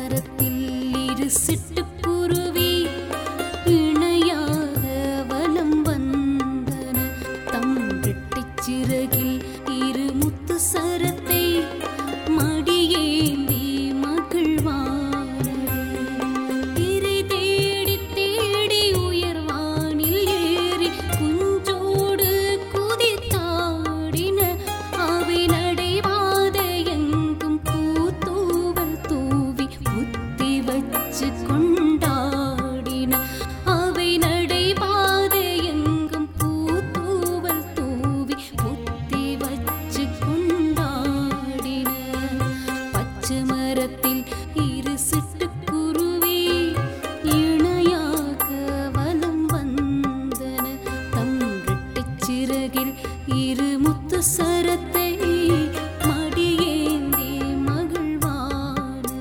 மரத்தில் இரு சிட்டுக்குருவி இணையாக வலம் வந்தன தம் வெட்டிச் சிறகில் இரு முத்து சரத்தை மடியேந்தி மகிழ்வானது இறை தேடி தேடி உயர்வானில் ஏறி குஞ்சோடு குதித்தாடின அவை நடைபாத எங்கும் பூத்தூவல் தூவி புத்தி வச்சு கொண்டாடின அவை நடைபாத எங்கும் பூத்தூவல் தூவி புத்தி வச்சு கொண்டாடின பச்சை மரத்தில் இரு சிட்டுக்குருவி இணையாக வலம் வந்தன தம் ரெட்டிச் சிறகில் இரு முத்து சரத்தை மடியேந்தி மகிழ்வானது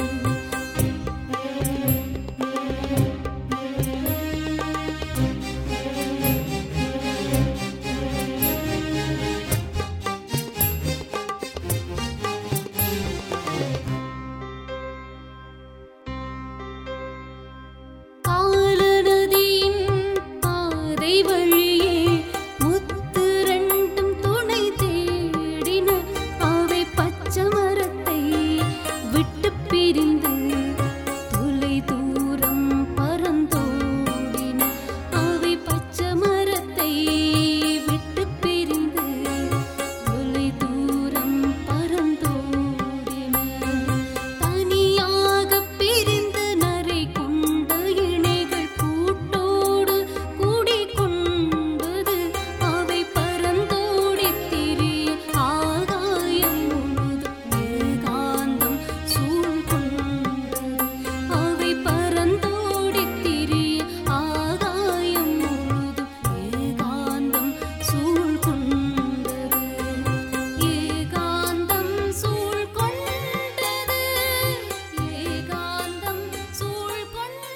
காலநதியின் பாதை வழியே முத்து ரெண்டும் துணை தேடின அவை பச்சை மரத்தை விட்டு பிரிந்து தொலை தூரம் பறந்தோடின அவை பச்சை மரத்தை விட்டு பிரிந்து தொலை தூரம் பறந்தோடின தனியாக பிரிந்து நரை கொண்ட இணைகள் கூட்டோடு கூடிக்கொண்டது அவை பறந்தோடித் திரிய ஆகாயம் முழுதும் ஏகாந்தம் சூழ்கொண்டது அவை பறந்தோடித் திரிய ஆகாயம் முழுதும் ஏகாந்தம் சூழ்கொண்டது ஏகாந்தம் சூழ்கொண்டது ஏகாந்தம் சூழ்கொண்டது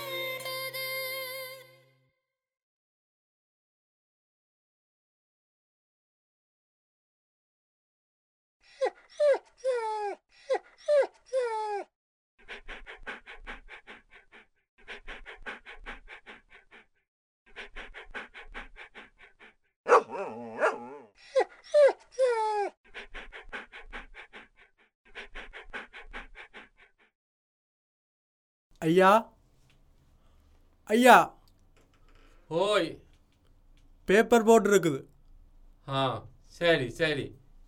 ஐயா ஐயா ஓய் பேப்பர் போட்டு இருக்குது ஆ சரி சரி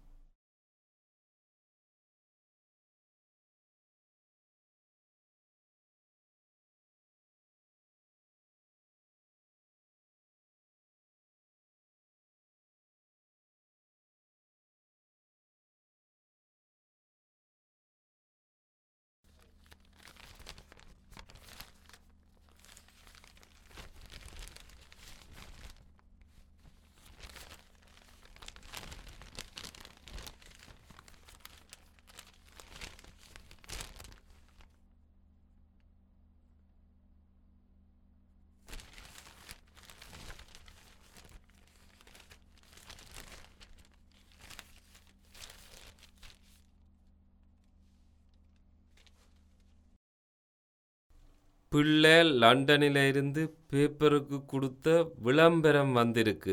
பிள்ளை லண்டனில் இருந்து பேப்பருக்கு கொடுத்த விளம்பரம் வந்திருக்கு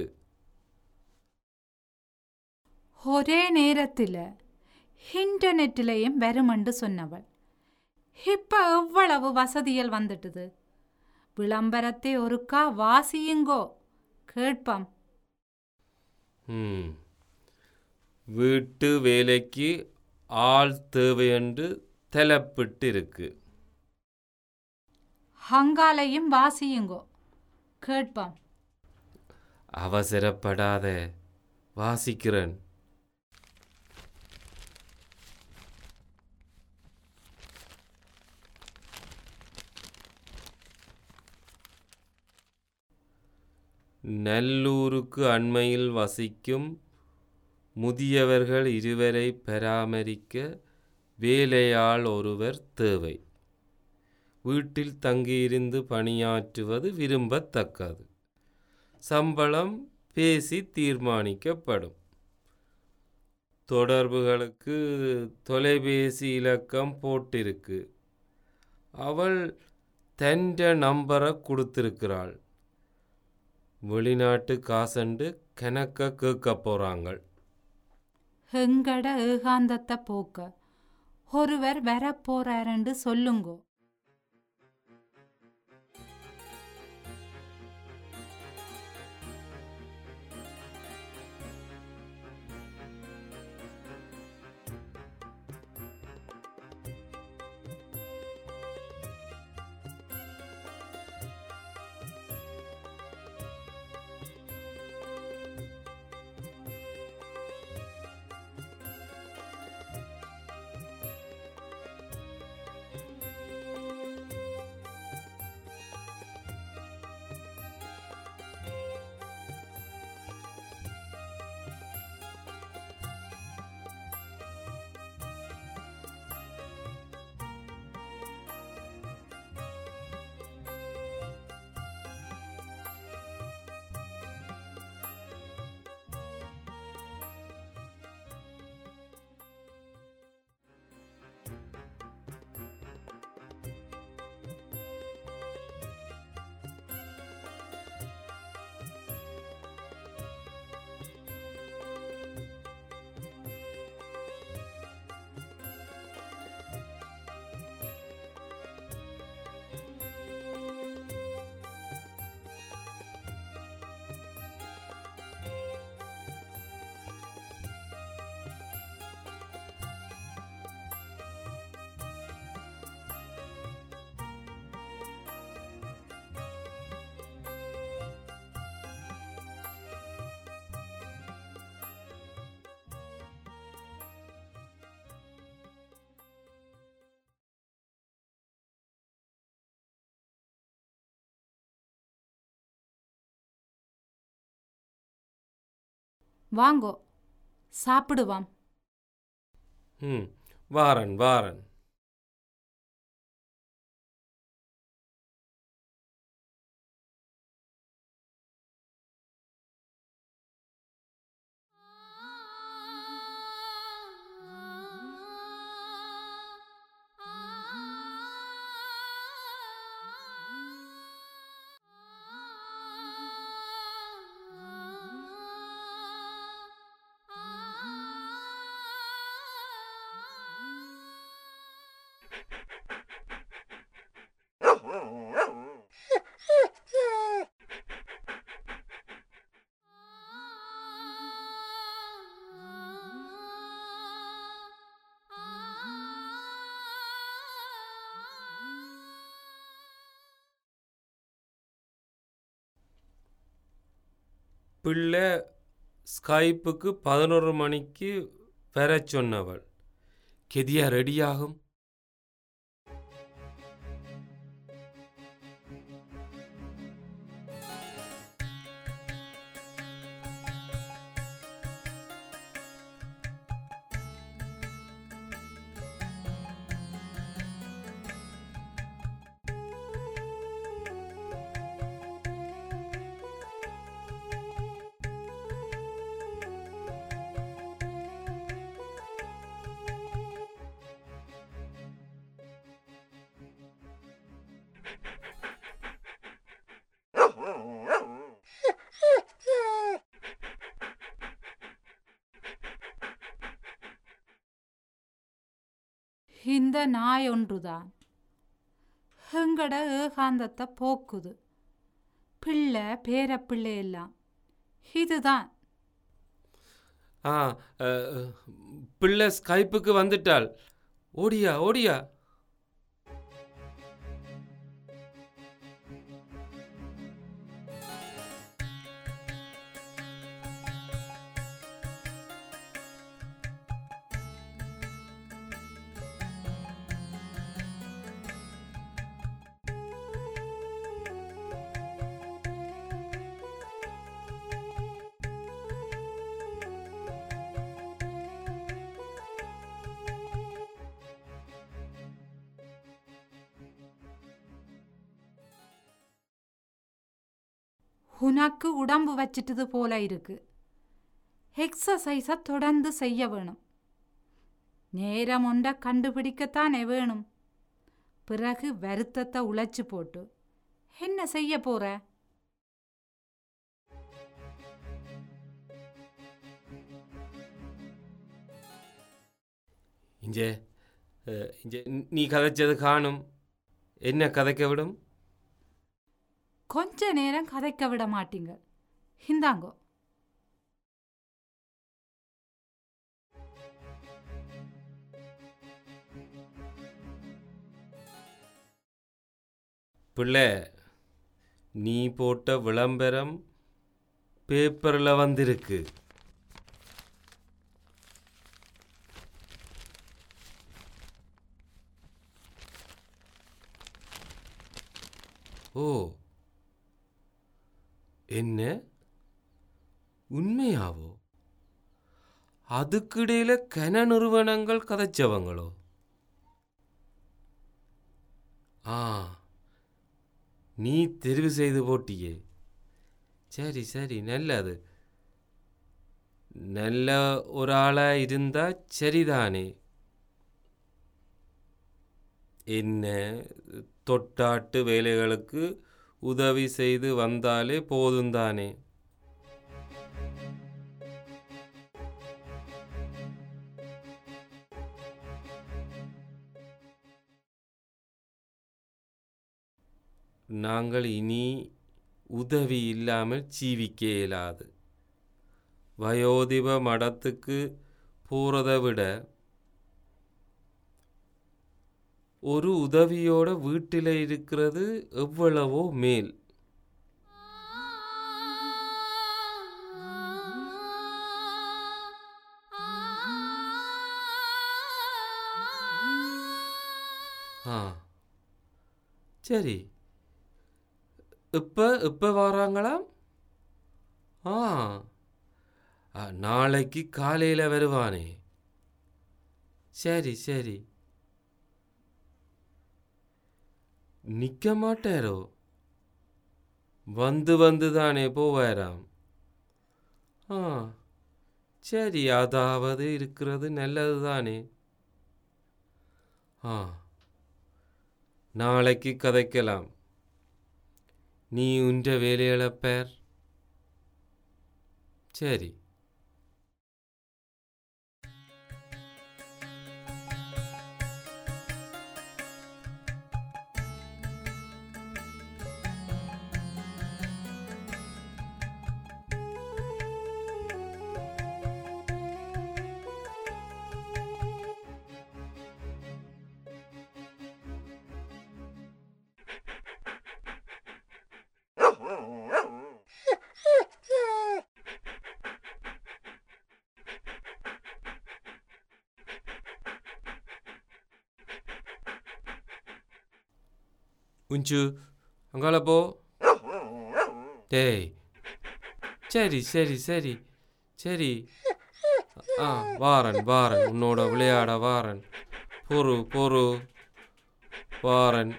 ஒரே நேரத்தில் இன்டர்நெட்டிலையும் வருமென்று சொன்னவள் இப்போ எவ்வளவு வசதிகள் வந்துட்டுது விளம்பரத்தை ஒருக்கா வாசியுங்கோ கேட்பம் ம் வீட்டு வேலைக்கு ஆள் தேவை என்று தலைப்பிட்டு இருக்கு ஹங்காலையும் வாசியுங்கோ கேட்பம் அவசரப்படாத வாசிக்கிறேன் நல்லூருக்கு அண்மையில் வசிக்கும் முதியவர்கள் இருவரை பராமரிக்க வேலையாள் ஒருவர் தேவை வீட்டில் தங்கியிருந்து பணியாற்றுவது விரும்பத்தக்கது சம்பளம் பேசி தீர்மானிக்கப்படும் தொடர்புகளுக்கு தொலைபேசி இலக்கம் போட்டிருக்கு அவள் தன்ற நம்பரை கொடுத்திருக்கிறாள் வெளிநாட்டு காசண்டு கணக்க கேட்க போகிறாங்க எங்கட ஏகாந்தத்தை போக்க ஒருவர் வரப்போறாருன்னு சொல்லுங்கோ வாங்கோ சாப்பிடுவாம் ம் வாரன் வாரன் பிள்ளை ஸ்கைப்புக்கு பதினொரு மணிக்கு வரச் சொன்னவள் கெதியா ரெடியாகும் இந்த நாய் ஒன்றுதான் எங்கட ஏகாந்தத்தை போக்குது பிள்ளை பேரப்பிள்ளை எல்லாம் இதுதான் ஆ அஹ், பிள்ளை ஸ்கைப்புக்கு வந்துட்டாள் ஓடியா ஓடியா உனக்கு உடம்பு வச்சிட்டது போல இருக்கு எக்ஸசைஸை தொடர்ந்து செய்ய வேணும் நேரம் ஒன்றை கண்டுபிடிக்கத்தானே வேணும் பிறகு வருத்தத்தை உழைச்சு போட்டு என்ன செய்ய போற இங்கே அஹ், இங்கே நீ கதைச்சது காணும் என்ன கதைக்க விடும் கொஞ்ச நேரம் கதைக்க விட மாட்டீங்க இந்தாங்கோ பிள்ளை நீ போட்ட விளம்பரம் பேப்பரில் வந்திருக்கு ஓ என்ன உண்மையாவோ அதுக்கிடையில கன நிறுவனங்கள் கதைச்சவங்களோ ஆ நீ தெரிவு செய்து போட்டியே சரி சரி நல்லது நல்ல ஒரு ஆளாக இருந்தா சரிதானே என்ன தொட்டாட்டு வேலைகளுக்கு உதவி செய்து வந்தாலே போதும் தானே நாங்கள் இனி உதவி இல்லாமல் ஜீவிக்க இயலாது வயோதிப மடத்துக்கு போகிறதை விட ஒரு உதவியோட வீட்டில் இருக்கிறது எவ்வளவோ மேல் ஆ சரி இப்போ இப்போ வராங்களாம் ஆ ஆ, நாளைக்கு காலையில் வருவானே சரி சரி நிற்க மாட்டாரோ வந்து வந்து தானே போவாராம் ஆ சரி அதாவது இருக்கிறது நல்லது தானே ஆ நாளைக்கு கதைக்கலாம் நீ உன்ற வேலைகளை பேர் சரி உஞ்சு அங்கால போ டேய் சரி சரி சரி சரி ஆ வாரன் வாரன் உன்னோட விளையாட வாரன் பொறு பொறு வாரன்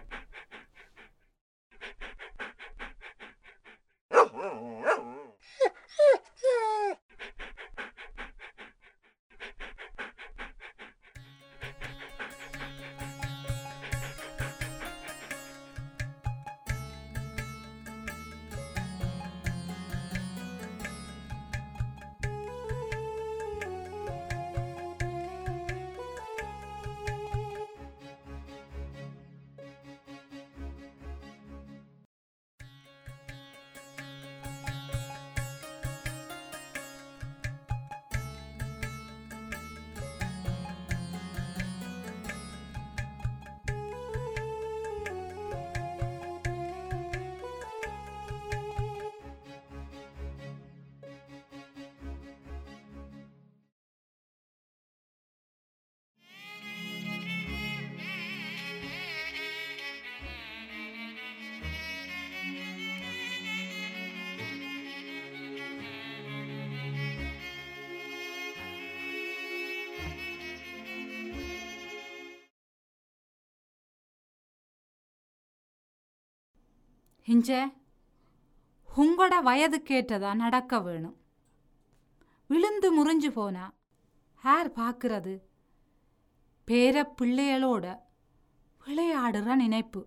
இஞ்ச உங்களோட வயதுக்கேற்றதா நடக்க வேணும் விழுந்து முறிஞ்சு போனா யார் பார்க்கறது பேர பிள்ளைகளோட விளையாடுற நினைப்பு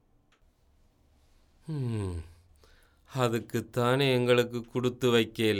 ம், அதுக்குத்தானே எங்களுக்கு கொடுத்து வைக்கல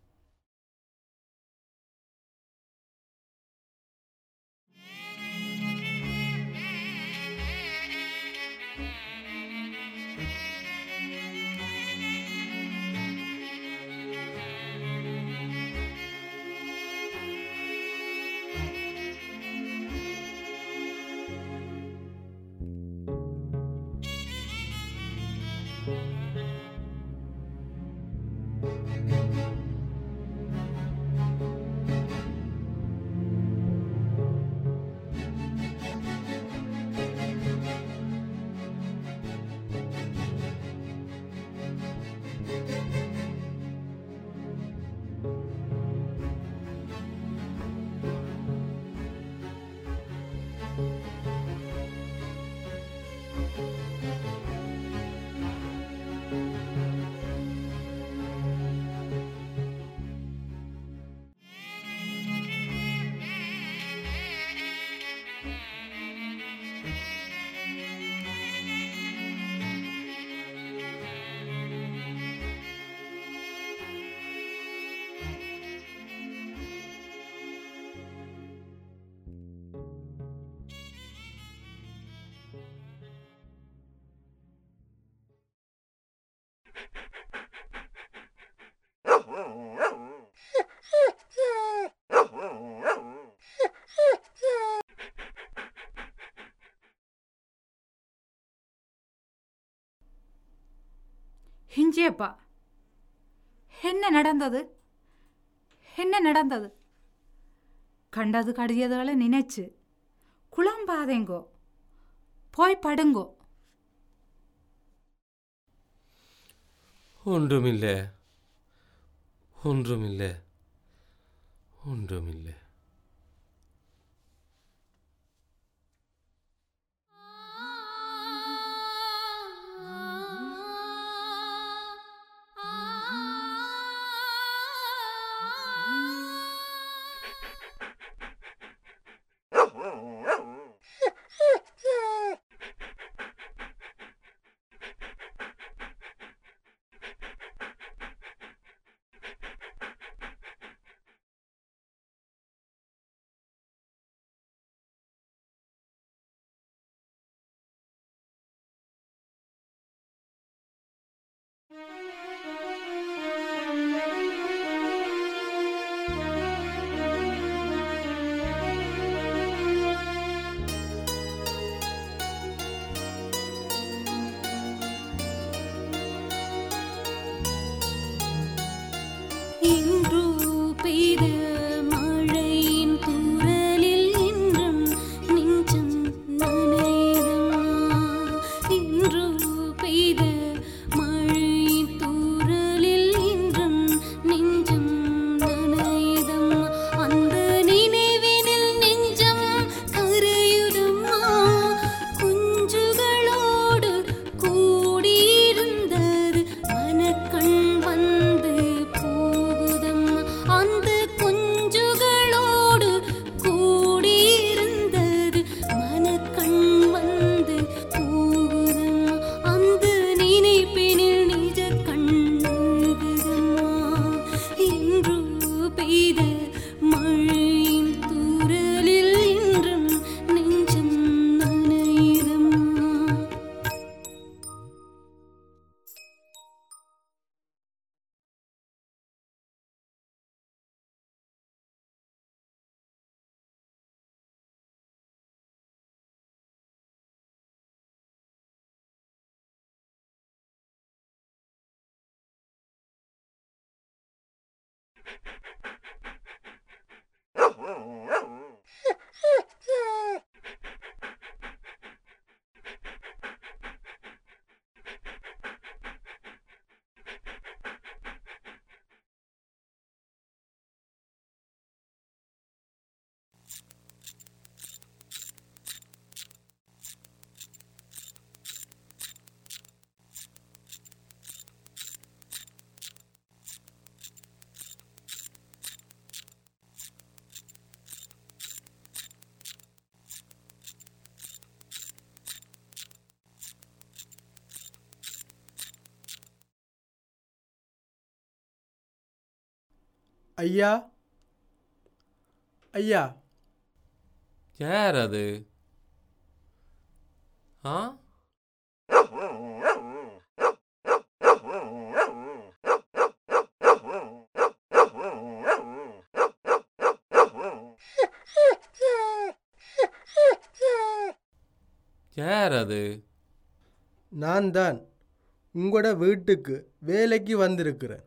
ஹிஞ்சியப்பா என்ன நடந்தது என்ன நடந்தது கண்டது கடியதுகளை நினைச்சு குழம்பாதேங்கோ போய் படுங்கோ ஒன்றுமில்லை ஒன்றுமில்லை ஒன்றுமில்லை இன்று பெய்த மழையின் தூறலில் இன்றும் நெஞ்சம் நனையுதம்மா இன்று பெய்த மழையின் தூறலில் இன்றும் நெஞ்சம் நனையுதம்மா அந்த நினைவினில் நெஞ்சம் கரையுதம்மா குஞ்சுகளோடு கூடியிருந்தது மனக்கண் வந்து போகுதம்மா அந்த குஞ்சுகளோடு கூடியிருந்தது மனக்கண் வந்து போகுதம்மா அந்த நினைப்பினில் நிஜ கண்ணுகுதம்மா இன்று பெய்த மழையின் தூறலில் இன்றும் நெஞ்சம் நனையுதம்மா ஐயா ஐயா யார் அது ஆ யார் அது நான் தான் உங்களோட வீட்டுக்கு வேலைக்கு வந்திருக்கிறேன்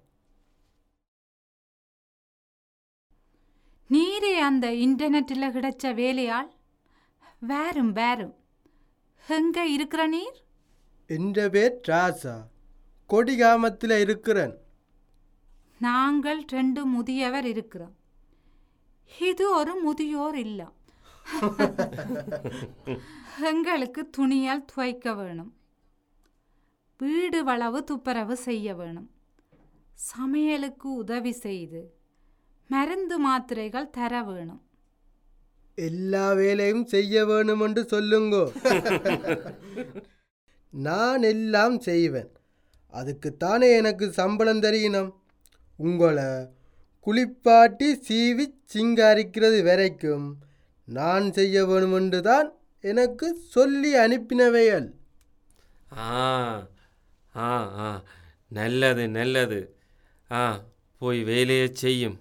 நீரே அந்த இன்டர்நெட்டில் கிடைச்ச வேலையாள் வேறும் வேறும் எங்க இருக்கிற நீர் என்ற பேர் ராசா கொடிகாமத்தில் இருக்கிறேன் நாங்கள் ரெண்டு முதியவர் இருக்கிறோம் இது ஒரு முதியோர் இல்ல எங்களுக்கு துணியால் துவைக்க வேணும் வீடு வளவு துப்புரவு செய்ய வேணும் சமையலுக்கு உதவி செய்து மருந்து மாத்திரைகள் தர வேணும் எல்லா வேலையும் செய்ய வேணும் என்று சொல்லுங்கோ நான் எல்லாம் செய்வேன் அதுக்குத்தானே எனக்கு சம்பளம் தெரியணும் உங்களை குளிப்பாட்டி சீவி சிங்காரிக்கிறது வரைக்கும் நான் செய்ய வேணுமென்று தான் எனக்கு சொல்லி அனுப்பினவைகள் ஆ ஆ ஆ நல்லது நல்லது ஆ போய் வேலையை செய்யும்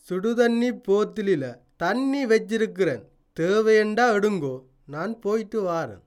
சுடுதண்ணி போத்திலில தண்ணி வச்சிருக்கிறேன் தேவையண்டா எடுங்கோ நான் போயிட்டு வாரேன்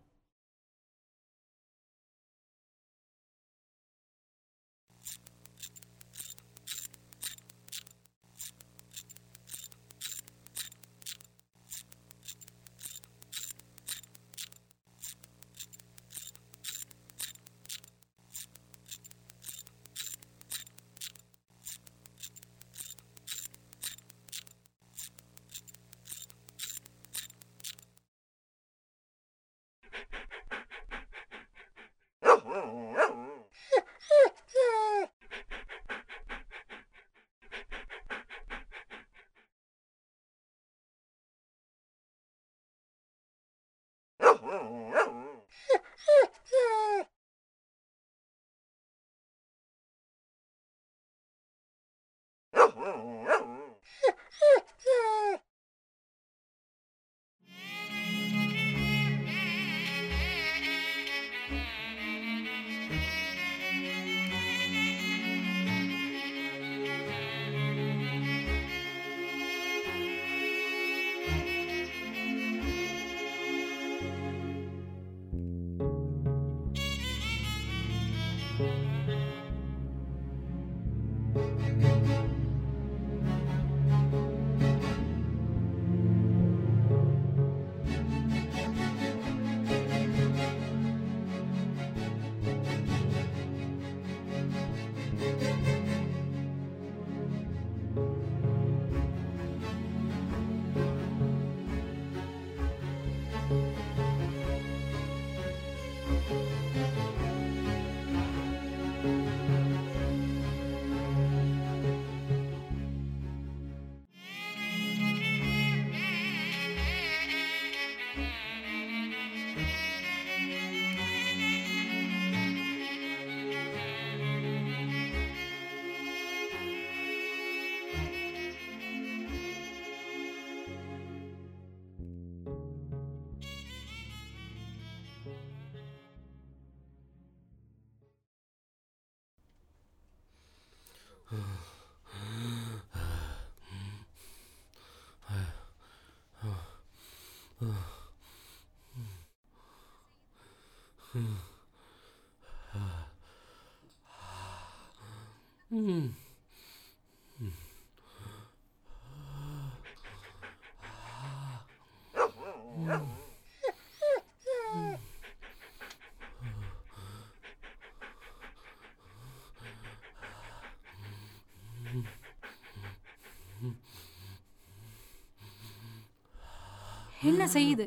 என்ன செய்யுது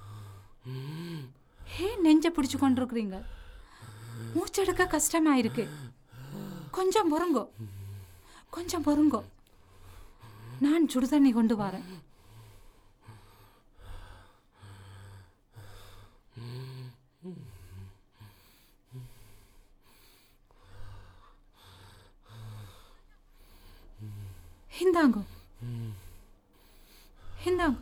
ஏன் நெஞ்ச பிடிச்சு கொண்டிருக்கிறீங்க மூச்செடுக்க கஷ்டமா இருக்கு கொஞ்சம் பொறுங்கோ கொஞ்சம் பொறுங்கோ நான் சுடுதண்ணி கொண்டு வரேன் இந்தாங்கோ இந்தாங்கோ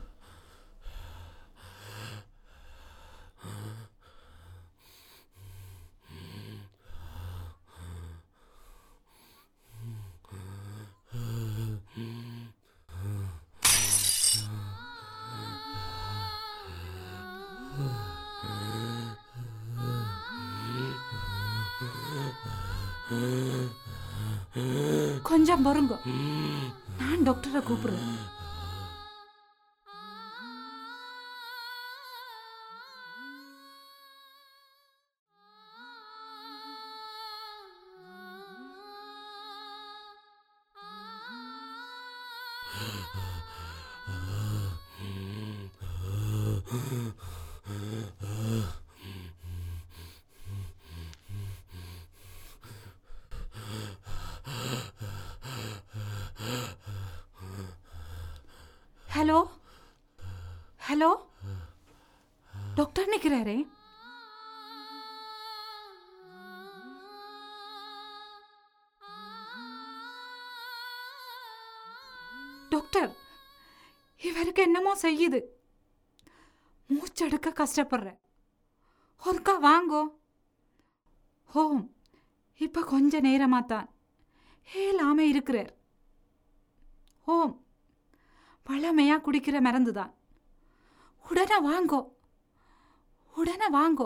கொஞ்சம் பொறுங்கோ நான் டாக்டரை கூப்பிடுறேன் ஹலோ ஹலோ டாக்டர் நிற்கிறாரே டாக்டர் இவருக்கு என்னமோ செய்யுது மூச்செடுக்க கஷ்டப்படுறேன் ஒருக்கா வாங்கோ ஹோம் இப்போ கொஞ்ச நேரமாக தான் ஏலாம இருக்கிறார் ஓம் பழமையா குடிக்கிற மருந்து தான் உடனே வாங்கோ உடனே வாங்கோ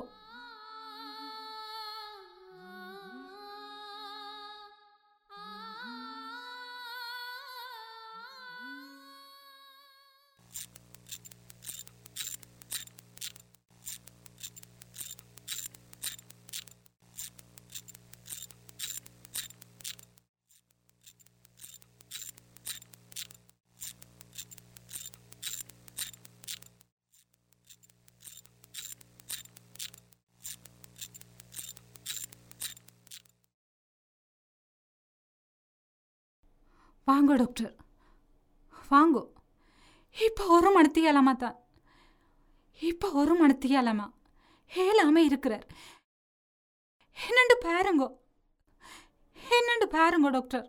வாங்கோ டாக்டர் வாங்கோ இப்போ ஒரு மணத்தியாலமா தான் இப்போ ஒரு மணத்தியாலமா ஹேலாம இருக்கிறார் என்னண்டு பாருங்கோ என்னண்டு பாருங்கோ டாக்டர்